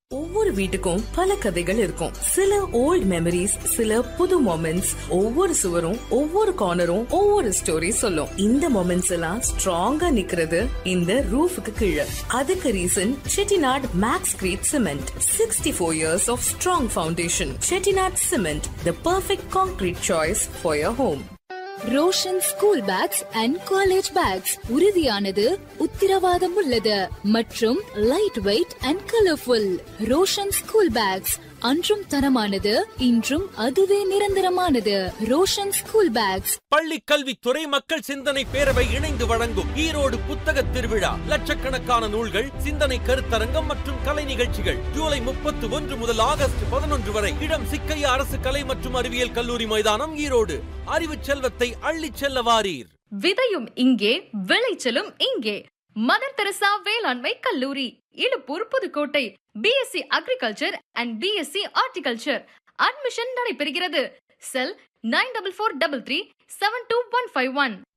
ஒவ்வொரு வீட்டுக்கும் பல கதைகள் இருக்கும் சில ஓல்ட் மெமரிஸ் சில புது மொமெண்ட்ஸ் ஒவ்வொரு சுவரும் ஒவ்வொரு கார்னரும் ஒவ்வொரு ஸ்டோரி சொல்லும் இந்த மொமெண்ட்ஸ் எல்லாம் ஸ்ட்ராங்கா நிக்கிறது இந்த ரூஃபுக்கு கீழே அதுக்கு reason Chettinad max crete cement sixty four years of strong foundation Chettinad cement the perfect concrete choice for your home Roshan school bags and college bags உறுதியானது உத்திரவாதம் உள்ளது மற்றும் light weight and colourful Roshan school bags அன்றும் தரமானது இன்றும் அதுவே நிரந்தரமானது ரோஷன் ஸ்கூல் பேக்ஸ் பள்ளி கல்வித்துறை மக்கள் சிந்தனை பேரவை இணைந்து வழங்கும் ஈரோடு புத்தக திருவிழா லட்சக்கணக்கான நூல்கள் சிந்தனை கருத்தரங்கம் மற்றும் கலை நிகழ்ச்சிகள் ஜூலை முப்பத்தி ஒன்று முதல் ஆகஸ்ட் பதினொன்று வரை இடம் சிக்கையா அரசு கலை மற்றும் அறிவியல் கல்லூரி மைதானம் ஈரோடு அறிவு செல்வத்தை அள்ளிச் செல்ல வாரீர் விதையும் இங்கே விளைச்சலும் இங்கே மதர் தெரசா வேளாண்மை கல்லூரி Iluppur Pudukkottai BSc agriculture and BSc horticulture admission நடைபெறுகிறது cell nine double four double three seven two one five one